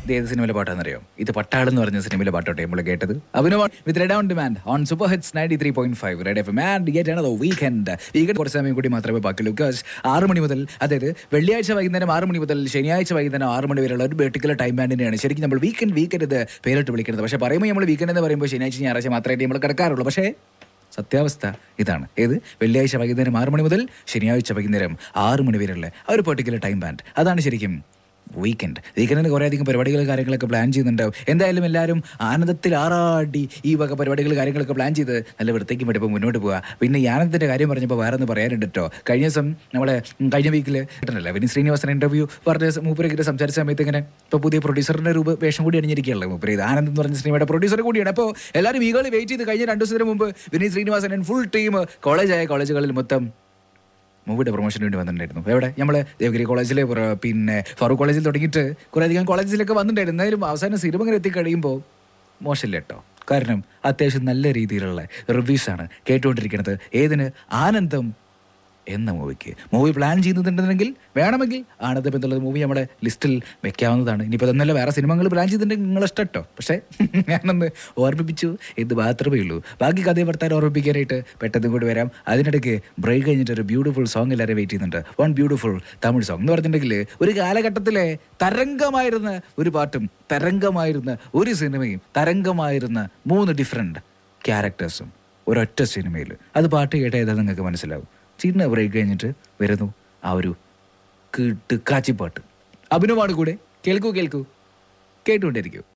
ഇത് ഏത് സിനിമയിലെ പാട്ടാണെന്നറിയോ ഇത് പട്ടാളം എന്ന് പറഞ്ഞ സിനിമയിലെ പാട്ടോട്ടെ നമ്മൾ കേട്ടത് Abhinav with red on demand on super hits ninety three point five red F and get ആണ് വീക്കെൻഡ് വീക്കെൻഡ് കുറച്ച് സമയം കൂടി മാത്രമേ ബാക്കിയുള്ളൂ ബിക്കോസ് ആറ് മണി മുതൽ അതായത് വെള്ളിയാഴ്ച വൈകുന്നേരം ആറ് മണി മുതൽ ശനിയാഴ്ച വൈകുന്നേരം ആറ് മണി വരെയുള്ള ഒരു പെർട്ടിക്കുലർ ടൈം ബാൻഡിനെയാണ് ശരിക്കും നമ്മൾ വീക്കെൻഡ് വീക്കെൻഡ് ഇത് പേരിട്ട് വിളിക്കുന്നത് പക്ഷേ പറയുമ്പോൾ നമ്മൾ വീക്കെൻഡ് എന്ന് പറയുമ്പോൾ ശനിയാഴ്ച ഞായറാഴ്ച മാത്രമേ നമ്മൾ കിടക്കാറുള്ളൂ പക്ഷേ സത്യാവസ്ഥ ഇതാണ് ഏത് വെള്ളിയാഴ്ച വൈകുന്നേരം ആറ് മണി മുതൽ ശനിയാഴ്ച വൈകുന്നേരം ആറ് മണി വരെയുള്ള ആ ഒരു പെർട്ടിക്കുലർ ടൈം ബാൻഡ് അതാണ് ശരിക്കും വീക്കെൻഡ് വീക്കെൻഡിന് കുറേ അധികം പരിപാടികൾ കാര്യങ്ങളൊക്കെ പ്ലാൻ ചെയ്യുന്നുണ്ടാവും എന്തായാലും എല്ലാവരും ആനന്ദത്തിൽ ആറാടി ഈ വക പരിപാടികൾ കാര്യങ്ങളൊക്കെ പ്ലാൻ ചെയ്ത് നല്ല വൃത്തിക്ക് വേണ്ടി മുന്നോട്ട് പോവുക പിന്നെ ഈ ആനന്ദത്തിന്റെ കാര്യം പറഞ്ഞപ്പോൾ വേറെ ഒന്ന് പറയാനുണ്ട് കേട്ടോ കഴിഞ്ഞ ദിവസം നമ്മളെ ഉം, കഴിഞ്ഞ വീക്കിൽ കിട്ടണല്ലോ വിനി ശ്രീനിവാസൻ ഇന്റർവ്യൂ പറഞ്ഞ മൂപ്പരൊക്കെ സംസാരിച്ച സമയത്ത് ഇങ്ങനെ ഇപ്പോൾ പുതിയ പ്രൊഡ്യൂസറിന്റെ രൂപ വേഷം കൂടി അണിഞ്ഞിരിക്കുകയല്ലോ മൂപ്പര് ഇത് ആനന്ദ് എന്ന് പറഞ്ഞ സിനിമയുടെ പ്രൊഡ്യൂസർ കൂടിയാണ് അപ്പോൾ എല്ലാവരും ഈകളി വെയിറ്റ് ചെയ്ത് കഴിഞ്ഞ രണ്ട് ദിവസത്തിന് മുമ്പ് വിനീത് ശ്രീനിവാസൻ ഫുൾ ടീം കോളേജായ കോളേജുകളിൽ മൊത്തം മൂവിയുടെ പ്രൊമോഷന് വേണ്ടി വന്നിട്ടുണ്ടായിരുന്നു എവിടെ നമ്മൾ ദേവഗിരി കോളേജിലെ പുറ- പിന്നെ ഫറൂഖ് കോളേജിൽ തുടങ്ങിയിട്ട് കുറേ അധികം കോളേജിലൊക്കെ വന്നിട്ടുണ്ടായിരുന്നു എന്നാലും അവസാനം സിനിമ ഇങ്ങനെ എത്തിക്കഴിയുമ്പോൾ മോശമില്ല കേട്ടോ കാരണം അത്യാവശ്യം നല്ല രീതിയിലുള്ള റിവ്യൂസ് ആണ് കേട്ടുകൊണ്ടിരിക്കുന്നത് ഏതിന് ആനന്ദം എന്ന മൂവിക്ക് മൂവി പ്ലാൻ ചെയ്യുന്നുണ്ടെങ്കിൽ വേണമെങ്കിൽ ആനന്ദം എന്നുള്ള മൂവി നമ്മുടെ ലിസ്റ്റിൽ വെക്കാവുന്നതാണ് ഇനിയിപ്പോൾ അതൊന്നല്ല വേറെ സിനിമകൾ പ്ലാൻ ചെയ്തിട്ടുണ്ടെങ്കിൽ നിങ്ങൾ ഇഷ്ടം കേട്ടോ പക്ഷേ ഞാനൊന്ന് ഓർമ്മിപ്പിച്ചു ഇത് മാത്രമേ ഉള്ളൂ ബാക്കി കഥയെ ഭർത്താൻ ഓർമ്മിപ്പിക്കാനായിട്ട് പെട്ടെന്ന് കൂടി വരാം അതിനിടയ്ക്ക് ബ്രേക്ക് കഴിഞ്ഞിട്ട് ഒരു ബ്യൂട്ടിഫുൾ സോങ് എല്ലാവരും വെയിറ്റ് ചെയ്യുന്നുണ്ട് വൺ ബ്യൂട്ടിഫുൾ തമിഴ് സോങ് എന്ന് പറഞ്ഞിട്ടുണ്ടെങ്കിൽ ഒരു കാലഘട്ടത്തിലെ തരംഗമായിരുന്ന ഒരു പാട്ടും തരംഗമായിരുന്ന ഒരു സിനിമയും തരംഗമായിരുന്ന മൂന്ന് ഡിഫറെൻറ്റ് ക്യാരക്ടേഴ്സും ഒരൊറ്റ സിനിമയിൽ അത് പാട്ട് കേട്ടാൽ ഏതാ നിങ്ങൾക്ക് മനസ്സിലാവും ചിന്ന ബ്രേക്ക് കഴിഞ്ഞിട്ട് വരുന്നു ആ ഒരു കിട്ട് കാച്ചിപ്പാട്ട് അഭിനവാണ് കൂടെ കേൾക്കൂ കേൾക്കൂ കേട്ടുകൊണ്ടിരിക്കൂ